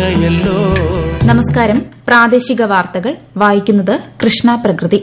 മാതൃകയല്ലോ നമസ്കാരം പ്രാദേശിക വാർത്തകൾ വായിക്കുന്നത് കൃഷ്ണ പ്രകൃതി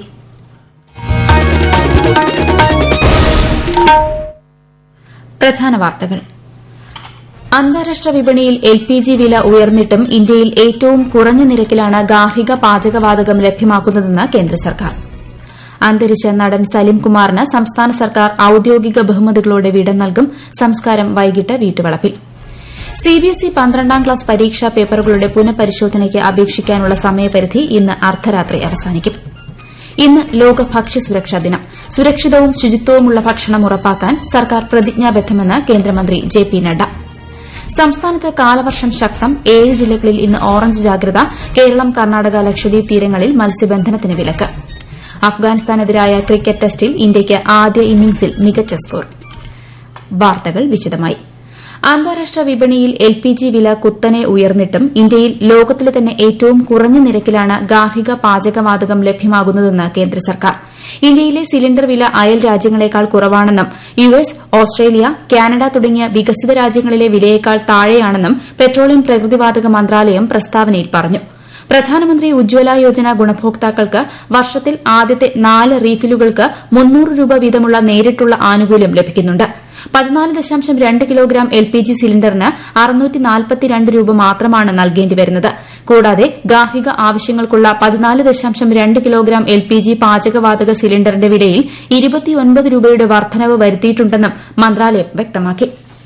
പ്രധാന വാർത്തകൾ അന്താരാഷ്ട്ര വിപണിയിൽ എൽ പി ജി വില ഉയർന്നിട്ടും ഇന്ത്യയിൽ ഏറ്റവും കുറഞ്ഞ നിരക്കിലാണ് ഗാർഹിക പാചകവാതകം ലഭ്യമാക്കുന്നതെന്ന് കേന്ദ്ര സർക്കാർ അന്തരിച്ച നടൻ സലിം കുമാറിന് സംസ്ഥാന സർക്കാർ ഔദ്യോഗിക ബഹുമതികളോടെ വിട നൽകും സംസ്കാരം വൈകിട്ട് വീട്ടുവളപ്പിൽ സിബിഎസ്ഇ പന്ത്രണ്ടാം ക്ലാസ് പരീക്ഷാ പേപ്പറുകളുടെ പുനഃപരിശോധനയ്ക്ക് അപേക്ഷിക്കാനുള്ള സമയപരിധി ഇന്ന് അർദ്ധരാത്രി അവസാനിക്കും ഇന്ന് ലോക ഭക്ഷ്യസുരക്ഷാ ദിനം സുരക്ഷിതവും ശുചിത്വവുമുള്ള ഭക്ഷണം ഉറപ്പാക്കാൻ സർക്കാർ പ്രതിജ്ഞാബദ്ധമെന്ന് കേന്ദ്രമന്ത്രി ജെ പി നഡ്ഡ സംസ്ഥാനത്ത് കാലവർഷം ശക്തം ഏഴ് ജില്ലകളിൽ ഇന്ന് ഓറഞ്ച് ജാഗ്രത കേരളം കർണാടക ലക്ഷദ്വീപ് തീരങ്ങളിൽ മത്സ്യബന്ധനത്തിന് വിലക്ക് അഫ്ഗാനിസ്ഥാനെതിരായ ക്രിക്കറ്റ് ടെസ്റ്റിൽ ഇന്ത്യയ്ക്ക് ആദ്യ ഇന്നിംഗ്സിൽ മികച്ച സ്കോർ വാർത്തകൾ വിശദമായി അന്താരാഷ്ട്ര വിപണിയിൽ എൽ പി ജി വില കുത്തനെ ഉയർന്നിട്ടും ഇന്ത്യയിൽ ലോകത്തിലെ തന്നെ ഏറ്റവും കുറഞ്ഞ നിരക്കിലാണ് ഗാർഹിക പാചകവാതകം ലഭ്യമാകുന്നതെന്ന് കേന്ദ്ര സർക്കാർ ഇന്ത്യയിലെ സിലിണ്ടർ വില അയൽ രാജ്യങ്ങളെക്കാൾ കുറവാണെന്നും യു എസ് ഓസ്ട്രേലിയ കാനഡ തുടങ്ങിയ വികസിത രാജ്യങ്ങളിലെ വിലയേക്കാൾ താഴെയാണെന്നും പെട്രോളിയം പ്രകൃതിവാതക മന്ത്രാലയം പ്രസ്താവനയിൽ പറഞ്ഞു പ്രധാനമന്ത്രി ഉജ്ജ്വല യോജന ഗുണഭോക്താക്കൾക്ക് വർഷത്തിൽ ആദ്യത്തെ നാല് റീഫിലുകൾക്ക് മുന്നൂറ് രൂപ വീതമുള്ള നേരിട്ടുള്ള ആനുകൂല്യം ലഭിക്കുന്നുണ്ട് പതിനാല് ദശാംശം രണ്ട് കിലോഗ്രാം എൽ പി ജി സിലിണ്ടറിന് അറുന്നൂറ്റി നാൽപ്പത്തിരണ്ട് രൂപ മാത്രമാണ് നൽകേണ്ടിവരുന്നത് കൂടാതെ ഗാർഹിക ആവശ്യങ്ങൾക്കുള്ള പതിനാല് ദശാംശം രണ്ട് കിലോഗ്രാം എൽ പി ജി പാചകവാതക സിലിണ്ടറിന്റെ വിലയിൽ ഇരുപത്തിയൊൻപത് രൂപയുടെ വർധനവ് വരുത്തിയിട്ടുണ്ടെന്നും മന്ത്രാലയം വ്യക്തമാക്കി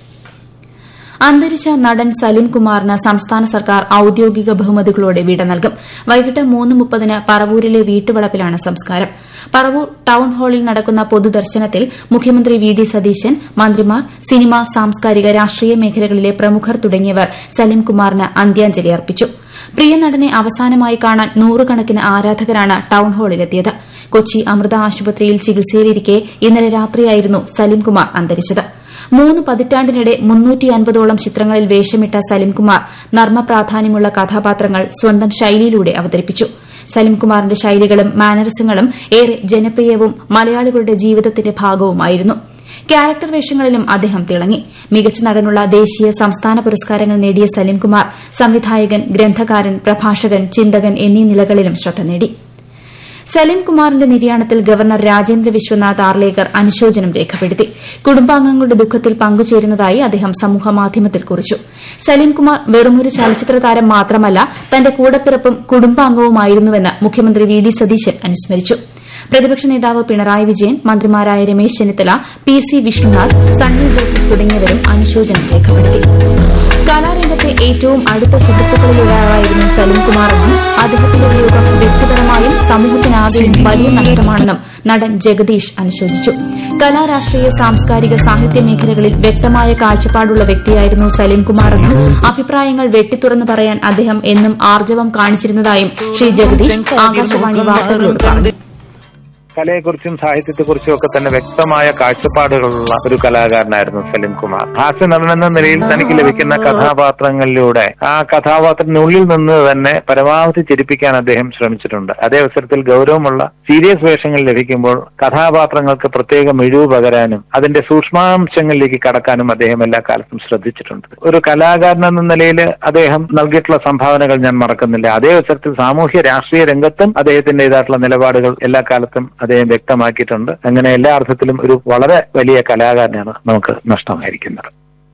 അന്തരിച്ച നടൻ സലിം കുമാറിന് സംസ്ഥാന സർക്കാർ ഔദ്യോഗിക ബഹുമതികളോടെ വിട നൽകും വൈകിട്ട് മൂന്ന് മുപ്പതിന് പറവൂരിലെ വീട്ടുവളപ്പിലാണ് സംസ്കാരം പറവൂർ ടൌൺ ഹാളിൽ നടക്കുന്ന പൊതുദർശനത്തിൽ മുഖ്യമന്ത്രി വി ഡി സതീശൻ മന്ത്രിമാർ സിനിമ സാംസ്കാരിക രാഷ്ട്രീയ മേഖലകളിലെ പ്രമുഖർ തുടങ്ങിയവർ സലിം കുമാറിന് അന്ത്യാഞ്ജലി അർപ്പിച്ചു പ്രിയ നടനെ അവസാനമായി കാണാൻ നൂറുകണക്കിന് ആരാധകരാണ് ടൌൺ ഹാളിലെത്തിയത് കൊച്ചി അമൃത ആശുപത്രിയിൽ ചികിത്സയിലിരിക്കെ ഇന്നലെ രാത്രിയായിരുന്നു സലിംകുമാർ അന്തരിച്ചത് മൂന്ന് പതിറ്റാണ്ടിനിടെ മുന്നൂറ്റി അൻപതോളം ചിത്രങ്ങളിൽ വേഷമിട്ട സലിംകുമാർ നർമ്മപ്രാധാന്യമുള്ള കഥാപാത്രങ്ങൾ സ്വന്തം ശൈലിയിലൂടെ അവതരിപ്പിച്ചു സലിംകുമാറിന്റെ ശൈലികളും മാനറിസങ്ങളും ഏറെ ജനപ്രിയവും മലയാളികളുടെ ജീവിതത്തിന്റെ ഭാഗവുമായിരുന്നു ക്യാരക്ടർ വേഷങ്ങളിലും അദ്ദേഹം തിളങ്ങി മികച്ച നടനുള്ള ദേശീയ സംസ്ഥാന പുരസ്കാരങ്ങൾ നേടിയ സലിംകുമാർ സംവിധായകൻ ഗ്രന്ഥകാരൻ പ്രഭാഷകൻ ചിന്തകൻ എന്നീ നിലകളിലും ശ്രദ്ധ നേടി സലീം കുമാറിന്റെ നിര്യാണത്തിൽ ഗവർണർ രാജേന്ദ്ര വിശ്വനാഥ് ആർലേക്കർ അനുശോചനം രേഖപ്പെടുത്തി കുടുംബാംഗങ്ങളുടെ ദുഃഖത്തിൽ പങ്കുചേരുന്നതായി അദ്ദേഹം സമൂഹമാധ്യമത്തിൽ കുറിച്ചു സലീംകുമാർ വെറുമൊരു ചലച്ചിത്ര താരം മാത്രമല്ല തന്റെ കൂടപ്പിറപ്പും കുടുംബാംഗവുമായിരുന്നുവെന്ന് മുഖ്യമന്ത്രി വി ഡി സതീശൻ അനുസ്മരിച്ചു പ്രതിപക്ഷ നേതാവ് പിണറായി വിജയൻ മന്ത്രിമാരായ രമേശ് ചെന്നിത്തല പി സി വിഷ്ണുനാഥ് സണ്ണി ജോസഫ് തുടങ്ങിയവരും അനുശോചനം രേഖപ്പെടുത്തി കലാരംഗത്തെ ഏറ്റവും അടുത്ത സുഹൃത്തുക്കളിലൊരാളായിരുന്നു സലീംകുമാറെന്നും അദ്ദേഹത്തിന്റെ വിയോഗം വ്യക്തിപരമായും സമൂഹത്തിനാകെയും വലിയ നഷ്ടമാണെന്നും നടൻ ജഗദീഷ് അനുശോചിച്ചു കലാരാഷ്ട്രീയ സാംസ്കാരിക സാഹിത്യ മേഖലകളിൽ വ്യക്തമായ കാഴ്ചപ്പാടുള്ള വ്യക്തിയായിരുന്നു സലീംകുമാറെന്നും അഭിപ്രായങ്ങൾ വെട്ടിത്തുറന്നു പറയാൻ അദ്ദേഹം എന്നും ആർജവം കാണിച്ചിരുന്നതായും ശ്രീ ജഗദീഷ് ആകാശവാണി വാർത്തകളോട് പറഞ്ഞു കലയെക്കുറിച്ചും സാഹിത്യത്തെക്കുറിച്ചും ഒക്കെ തന്നെ വ്യക്തമായ കാഴ്ചപ്പാടുകളുള്ള ഒരു കലാകാരനായിരുന്നു സലിം കുമാർ ഹാസ്യ നടൻ എന്ന നിലയിൽ തനിക്ക് ലഭിക്കുന്ന കഥാപാത്രങ്ങളിലൂടെ ആ കഥാപാത്രത്തിനുള്ളിൽ നിന്ന് തന്നെ പരമാവധി ചിരിപ്പിക്കാൻ അദ്ദേഹം ശ്രമിച്ചിട്ടുണ്ട് അതേ അവസരത്തിൽ ഗൗരവമുള്ള സീരിയസ് വേഷങ്ങൾ ലഭിക്കുമ്പോൾ കഥാപാത്രങ്ങൾക്ക് പ്രത്യേക മിഴിവ് പകരാനും അതിന്റെ സൂക്ഷ്മാംശങ്ങളിലേക്ക് കടക്കാനും അദ്ദേഹം എല്ലാ കാലത്തും ശ്രദ്ധിച്ചിട്ടുണ്ട് ഒരു കലാകാരൻ എന്ന നിലയിൽ അദ്ദേഹം നൽകിയിട്ടുള്ള സംഭാവനകൾ ഞാൻ മറക്കുന്നില്ല അതേ അവസരത്തിൽ സാമൂഹ്യ രാഷ്ട്രീയ രംഗത്തും അദ്ദേഹത്തിന്റേതായിട്ടുള്ള നിലപാടുകൾ എല്ലാ കാലത്തും അദ്ദേഹം വ്യക്തമാക്കിയിട്ടുണ്ട് അങ്ങനെ എല്ലാ അർത്ഥത്തിലും ഒരു വളരെ വലിയ കലാകാരനാണ് നമുക്ക് നഷ്ടമായിരിക്കുന്നത്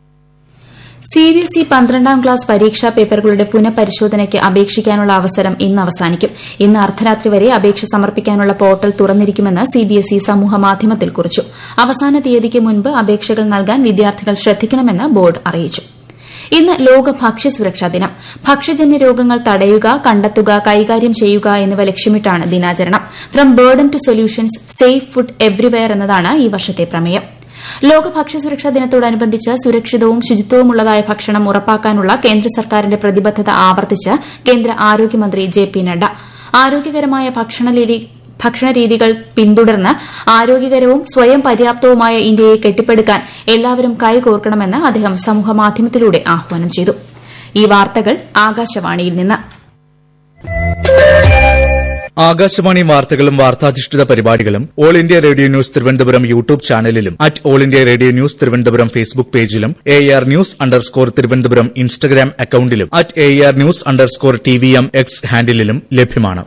സിബിഎസ്ഇ പന്ത്രണ്ടാം ക്ലാസ് പരീക്ഷാ പേപ്പറുകളുടെ പുനഃപരിശോധനയ്ക്ക് അപേക്ഷിക്കാനുള്ള അവസരം ഇന്ന് അവസാനിക്കും ഇന്ന് അർദ്ധരാത്രി വരെ അപേക്ഷ സമർപ്പിക്കാനുള്ള പോർട്ടൽ തുറന്നിരിക്കുമെന്ന് സിബിഎസ്ഇ സമൂഹമാധ്യമത്തിൽ കുറിച്ചു അവസാന തീയതിക്ക് മുൻപ് അപേക്ഷകൾ നൽകാൻ വിദ്യാർത്ഥികൾ ശ്രദ്ധിക്കണമെന്ന് ബോർഡ് അറിയിച്ചു ഇന്ന് ലോക ഭക്ഷ്യസുരക്ഷാ ദിനം ഭക്ഷ്യജന്യ രോഗങ്ങൾ തടയുക കണ്ടെത്തുക കൈകാര്യം ചെയ്യുക എന്നിവ ലക്ഷ്യമിട്ടാണ് ദിനാചരണം from burden to solutions safe food everywhere എന്നതാണ് ഈ വർഷത്തെ പ്രമേയം ലോക ഭക്ഷ്യസുരക്ഷാ ദിനത്തോടനുബന്ധിച്ച് സുരക്ഷിതവും ശുചിത്വവുമുള്ളതായ ഭക്ഷണം ഉറപ്പാക്കാനുള്ള കേന്ദ്ര സർക്കാരിന്റെ പ്രതിബദ്ധത ആവർത്തിച്ച് കേന്ദ്ര ആരോഗ്യമന്ത്രി ജെ പി നഡ്ഡ ആരോഗ്യകരമായ ഭക്ഷണരീതികൾ പിന്തുടർന്ന് ആരോഗ്യകരവും സ്വയം പര്യാപ്തവുമായ ഇന്ത്യയെ കെട്ടിപ്പടുക്കാൻ എല്ലാവരും കൈകോർക്കണമെന്ന് അദ്ദേഹം സമൂഹമാധ്യമത്തിലൂടെ ആഹ്വാനം ചെയ്തു ഈ വാർത്തകൾ ആകാശവാണിയിൽ നിന്ന് ആകാശവാണി വാർത്തകളും വാർത്താധിഷ്ഠിത പരിപാടികളും all India radio news Thiruvananthapuram YouTube ചാനലിലും at all India radio news Thiruvananthapuram Facebook പേജിലും A R news underscore Thiruvananthapuram Instagram അക്കൌണ്ടിലും at A R news underscore T V M X ഹാൻഡിലും ലഭ്യമാണ്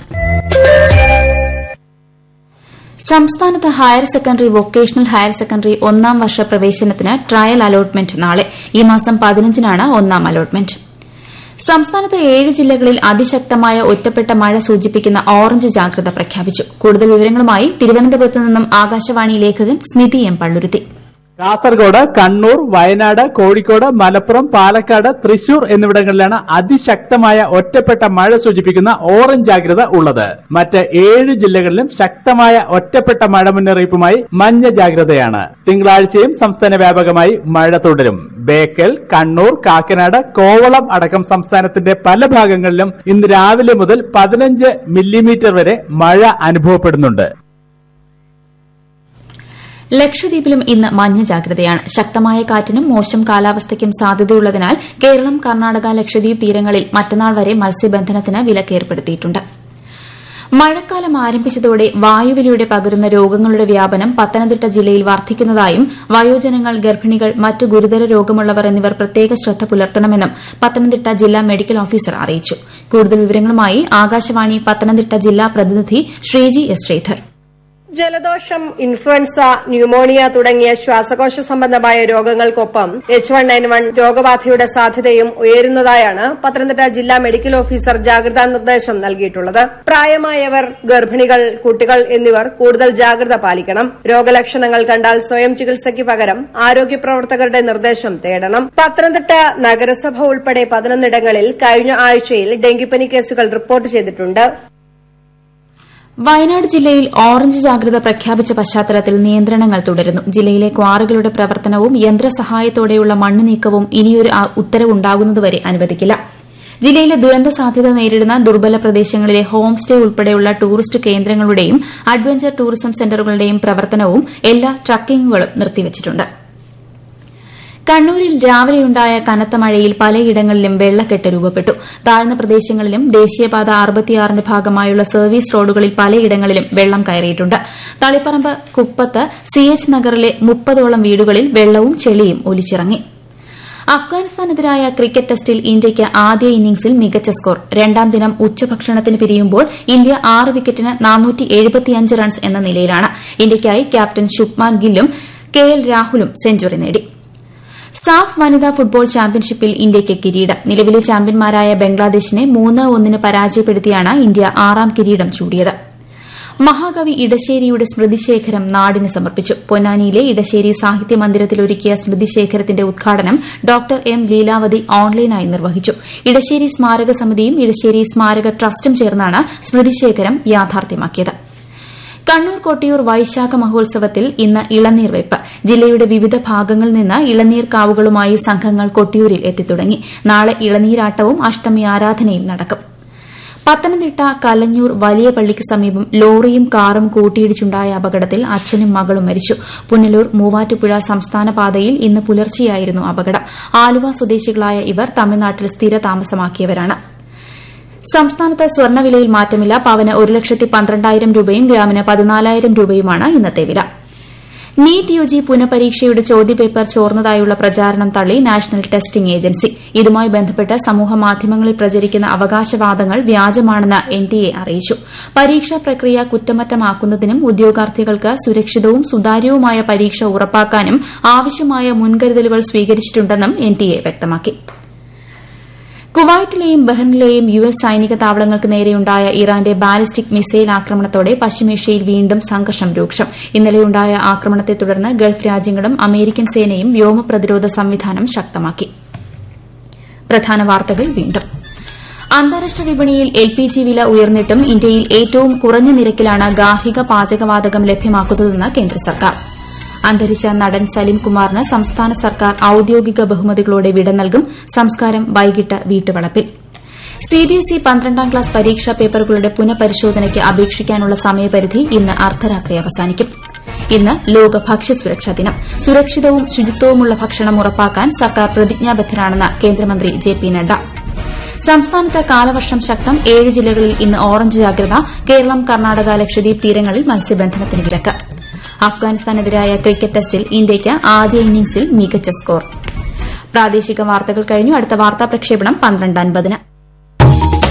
സംസ്ഥാനത്ത് higher secondary vocational higher secondary ഒന്നാം വർഷ പ്രവേശനത്തിന് ട്രയൽ അലോട്ട്മെന്റ് നാളെ ഈ മാസം പതിനഞ്ചിനാണ് ഒന്നാം അലോട്ട്മെന്റ് സംസ്ഥാനത്ത് ഏഴ് ജില്ലകളിൽ അതിശക്തമായ ഒറ്റപ്പെട്ട മഴ സൂചിപ്പിക്കുന്ന ഓറഞ്ച് ജാഗ്രത പ്രഖ്യാപിച്ചു കൂടുതൽ വിവരങ്ങളുമായി തിരുവനന്തപുരത്ത് നിന്നും ആകാശവാണി ലേഖകൻ സ്മിതി എം പള്ളുരുത്തി കാസർഗോഡ് കണ്ണൂർ വയനാട് കോഴിക്കോട് മലപ്പുറം പാലക്കാട് തൃശൂർ എന്നിവിടങ്ങളിലാണ് അതിശക്തമായ ഒറ്റപ്പെട്ട മഴ സൂചിപ്പിക്കുന്ന ഓറഞ്ച് ജാഗ്രത ഉള്ളത് മറ്റ് ഏഴ് ജില്ലകളിലും ശക്തമായ ഒറ്റപ്പെട്ട മഴ മുന്നറിയിപ്പുമായി മഞ്ഞ ജാഗ്രതയാണ് തിങ്കളാഴ്ചയും സംസ്ഥാന വ്യാപകമായി മഴ തുടരും ബേക്കൽ കണ്ണൂർ കാക്കനാട് കോവളം അടക്കം സംസ്ഥാനത്തിന്റെ പല ഭാഗങ്ങളിലും ഇന്ന് രാവിലെ മുതൽ പതിനഞ്ച് മില്ലിമീറ്റർ വരെ മഴ അനുഭവപ്പെടുന്നുണ്ട് ലക്ഷദ്വീപിലും ഇന്ന് മഞ്ഞ ജാഗ്രതയാണ് ശക്തമായ കാറ്റിനും മോശം കാലാവസ്ഥയ്ക്കും സാധ്യതയുള്ളതിനാൽ കേരളം കർണാടക ലക്ഷദ്വീപ് തീരങ്ങളിൽ മറ്റന്നാൾ വരെ മത്സ്യബന്ധനത്തിന് വിലക്കേർപ്പെടുത്തിയിട്ടുണ്ട് മഴക്കാലം ആരംഭിച്ചതോടെ വായുവിലൂടെ പകരുന്ന രോഗങ്ങളുടെ വ്യാപനം പത്തനംതിട്ട ജില്ലയിൽ വർദ്ധിക്കുന്നതായും വയോജനങ്ങൾ ഗർഭിണികൾ മറ്റു ഗുരുതര രോഗമുള്ളവർ എന്നിവർ പ്രത്യേക ശ്രദ്ധ പുലർത്തണമെന്നും പത്തനംതിട്ട ജില്ലാ മെഡിക്കൽ ഓഫീസർ അറിയിച്ചു കൂടുതൽ വിവരങ്ങളുമായി ആകാശവാണി പത്തനംതിട്ട ജില്ലാ പ്രതിനിധി ശ്രീജി എസ് ശ്രീധർ ജലദോഷം ഇൻഫ്ലുവൻസ ന്യൂമോണിയ തുടങ്ങിയ ശ്വാസകോശ സംബന്ധമായ രോഗങ്ങൾക്കൊപ്പം എച്ച് വൺ എൻ വൺ രോഗബാധയുടെ സാധ്യതയും ഉയരുന്നതായാണ് പത്തനംതിട്ട ജില്ലാ മെഡിക്കൽ ഓഫീസർ ജാഗ്രതാ നിർദ്ദേശം നൽകിയിട്ടുള്ളത് പ്രായമായവർ ഗർഭിണികൾ കുട്ടികൾ എന്നിവർ കൂടുതൽ ജാഗ്രത പാലിക്കണം രോഗലക്ഷണങ്ങൾ കണ്ടാൽ സ്വയം ചികിത്സയ്ക്ക് പകരം ആരോഗ്യ പ്രവർത്തകരുടെ നിർദ്ദേശം തേടണം പത്തനംതിട്ട നഗരസഭ ഉൾപ്പെടെ പതിനൊന്നിടങ്ങളിൽ കഴിഞ്ഞ ആഴ്ചയിൽ ഡെങ്കിപ്പനി കേസുകൾ റിപ്പോർട്ട് ചെയ്തിട്ടുണ്ട് വയനാട് ജില്ലയിൽ ഓറഞ്ച് ജാഗ്രത പ്രഖ്യാപിച്ച പശ്ചാത്തലത്തിൽ നിയന്ത്രണങ്ങൾ തുടരുന്നു ജില്ലയിലെ ക്വാറികളുടെ പ്രവർത്തനവും യന്ത്രസഹായത്തോടെയുള്ള മണ്ണ് നീക്കവും ഇനിയൊരു ഉത്തരവുണ്ടാകുന്നതുവരെ അനുവദിക്കില്ല ജില്ലയിലെ ദുരന്ത സാധ്യത നേരിടുന്ന ദുർബല പ്രദേശങ്ങളിലെ ഹോം സ്റ്റേ ഉൾപ്പെടെയുള്ള ടൂറിസ്റ്റ് കേന്ദ്രങ്ങളുടെയും അഡ്വഞ്ചർ ടൂറിസം സെന്ററുകളുടെയും പ്രവർത്തനവും എല്ലാ ട്രക്കിംഗുകളും നിർത്തിവച്ചിട്ടുണ്ട് കണ്ണൂരിൽ രാവിലെയുണ്ടായ കനത്ത മഴയിൽ പലയിടങ്ങളിലും വെള്ളക്കെട്ട് രൂപപ്പെട്ടു താഴ്ന്ന പ്രദേശങ്ങളിലും ദേശീയപാത അറുപത്തിയാറിന്റെ ഭാഗമായുള്ള സർവീസ് റോഡുകളിൽ പലയിടങ്ങളിലും വെള്ളം കയറിയിട്ടുണ്ട് തളിപ്പറമ്പ് കുപ്പത്ത് സി എച്ച് നഗറിലെ മുപ്പതോളം വീടുകളിൽ വെള്ളവും ചെളിയും ഒലിച്ചിറങ്ങി അഫ്ഗാനിസ്ഥാനെതിരായ ക്രിക്കറ്റ് ടെസ്റ്റിൽ ഇന്ത്യയ്ക്ക് ആദ്യ ഇന്നിംഗ്സിൽ മികച്ച സ്കോർ രണ്ടാം ദിനം ഉച്ചഭക്ഷണത്തിന് പിരിയുമ്പോൾ ഇന്ത്യ ആറ് വിക്കറ്റിന് റൺസ് എന്ന നിലയിലാണ് ഇന്ത്യയ്ക്കായി ക്യാപ്റ്റൻ ശുഭ്മാൻ ഗില്ലും കെ എൽ രാഹുലും സെഞ്ചുറി നേടി സാഫ് വനിതാ ഫുട്ബോൾ ചാമ്പ്യൻഷിപ്പിൽ ഇന്ത്യയ്ക്ക് കിരീടം നിലവിലെ ചാമ്പ്യന്മാരായ ബംഗ്ലാദേശിനെ മൂന്ന് ഒന്നിന് പരാജയപ്പെടുത്തിയാണ് ഇന്ത്യ ആറാം കിരീടം ചൂടിയത് മഹാകവി ഇടശ്ശേരിയുടെ സ്മൃതിശേഖരം നാടിന് സമർപ്പിച്ചു പൊന്നാനിയിലെ ഇടശ്ശേരി സാഹിത്യ മന്ദിരത്തിൽ ഒരുക്കിയ സ്മൃതിശേഖരത്തിന്റെ ഉദ്ഘാടനം ഡോക്ടർ എം ലീലാവതി ഓൺലൈനായി നിർവഹിച്ചു ഇടശ്ശേരി സ്മാരക സമിതിയും ഇടശ്ശേരി സ്മാരക ട്രസ്റ്റും ചേർന്നാണ് സ്മൃതിശേഖരം യാഥാർത്ഥ്യമാക്കിയത് കണ്ണൂർ കൊട്ടിയൂർ വൈശാഖ മഹോത്സവത്തിൽ ഇന്ന് ഇളനീർ വെപ്പ് ജില്ലയുടെ വിവിധ ഭാഗങ്ങളിൽ നിന്ന് ഇളനീർ കാവുകളുമായി സംഘങ്ങൾ കൊട്ടിയൂരിൽ എത്തിത്തുടങ്ങി നാളെ ഇളനീരാട്ടവും അഷ്ടമി ആരാധനയും നടക്കും പത്തനംതിട്ട കലഞ്ഞൂർ വലിയ പള്ളിക്ക് സമീപം ലോറിയും കാറും കൂട്ടിയിടിച്ചുണ്ടായ അപകടത്തിൽ അച്ഛനും മകളും മരിച്ചു പുനലൂർ മൂവാറ്റുപുഴ സംസ്ഥാന പാതയിൽ ഇന്ന് പുലർച്ചെയായിരുന്നു അപകടം ആലുവ സ്വദേശികളായ ഇവർ തമിഴ്നാട്ടിൽ സ്ഥിര താമസമാക്കിയവരാണ് സംസ്ഥാനത്ത് സ്വർണ്ണവിലയിൽ മാറ്റമില്ല പവന് ഒരു ലക്ഷത്തി പന്ത്രണ്ടായിരം രൂപയും ഗ്രാമിന് പതിനാലായിരം രൂപയുമാണ് ഇന്നത്തെ വില നീറ്റ് യുജി പുനഃപരീക്ഷയുടെ ചോദ്യപേപ്പർ ചോർന്നതായുള്ള പ്രചാരണം തള്ളി നാഷണൽ ടെസ്റ്റിംഗ് ഏജൻസി ഇതുമായി ബന്ധപ്പെട്ട് സമൂഹമാധ്യമങ്ങളിൽ പ്രചരിക്കുന്ന അവകാശവാദങ്ങൾ വ്യാജമാണെന്ന് എൻടിഎ അറിയിച്ചു പരീക്ഷാ പ്രക്രിയ കുറ്റമറ്റമാക്കുന്നതിനും ഉദ്യോഗാർത്ഥികൾക്ക് സുരക്ഷിതവും സുതാര്യവുമായ പരീക്ഷ ഉറപ്പാക്കാനും ആവശ്യമായ മുൻകരുതലുകൾ സ്വീകരിച്ചിട്ടുണ്ടെന്നും എൻടിഎ വ്യക്തമാക്കി കുവൈറ്റിലെയും ബഹ്റിനിലെയും യു എസ് സൈനിക താവളങ്ങൾക്ക് നേരെയുണ്ടായ ഇറാന്റെ ബാലിസ്റ്റിക് മിസൈൽ ആക്രമണത്തോടെ പശ്ചിമേഷ്യയിൽ വീണ്ടും സംഘർഷം രൂക്ഷം ഇന്നലെയുണ്ടായ ആക്രമണത്തെ തുടർന്ന് ഗൾഫ് രാജ്യങ്ങളും അമേരിക്കൻ സേനയും വ്യോമ പ്രതിരോധ സംവിധാനം ശക്തമാക്കി പ്രധാന വാർത്തകൾ വീണ്ടും അന്താരാഷ്ട്ര വിപണിയിൽ എൽ പി ജി വില ഉയർന്നിട്ടും ഇന്ത്യയിൽ ഏറ്റവും കുറഞ്ഞ നിരക്കിലാണ് ഗാർഹിക പാചകവാതകം ലഭ്യമാക്കുന്നതെന്ന് കേന്ദ്ര സർക്കാർ അന്തരിച്ച നടൻ സലിം കുമാറിന് സംസ്ഥാന സർക്കാർ ഔദ്യോഗിക ബഹുമതികളോടെ വിട നൽകും സംസ്കാരം വൈകിട്ട് വീട്ടുവളപ്പിൽ സിബിഎസ്ഇ പന്ത്രണ്ടാം ക്ലാസ് പരീക്ഷാ പേപ്പറുകളുടെ പുനഃപരിശോധനയ്ക്ക് അപേക്ഷിക്കാനുള്ള സമയപരിധി ഇന്ന് അർദ്ധരാത്രി അവസാനിക്കും ഇന്ന് ലോക ഭക്ഷ്യസുരക്ഷാ ദിനം സുരക്ഷിതവും ശുചിത്വവുമുള്ള ഭക്ഷണം ഉറപ്പാക്കാൻ സർക്കാർ പ്രതിജ്ഞാബദ്ധരാണെന്ന് കേന്ദ്രമന്ത്രി ജെ പി നഡ്ഡ സംസ്ഥാനത്ത് കാലവർഷം ശക്തം ഏഴ് ജില്ലകളിൽ ഇന്ന് ഓറഞ്ച് ജാഗ്രത കേരളം കർണാടക ലക്ഷദ്വീപ് തീരങ്ങളിൽ മത്സ്യബന്ധനത്തിന് വിലക്ക് അഫ്ഗാനിസ്ഥാനെതിരായ ക്രിക്കറ്റ് ടെസ്റ്റിൽ ഇന്ത്യയ്ക്ക് ആദ്യ ഇന്നിംഗ്സിൽ മികച്ച സ്കോർ പ്രാദേശിക വാർത്തകൾ കഴിഞ്ഞു അടുത്ത വാർത്താ പ്രക്ഷേപണം പന്ത്രണ്ട് അൻപതിന്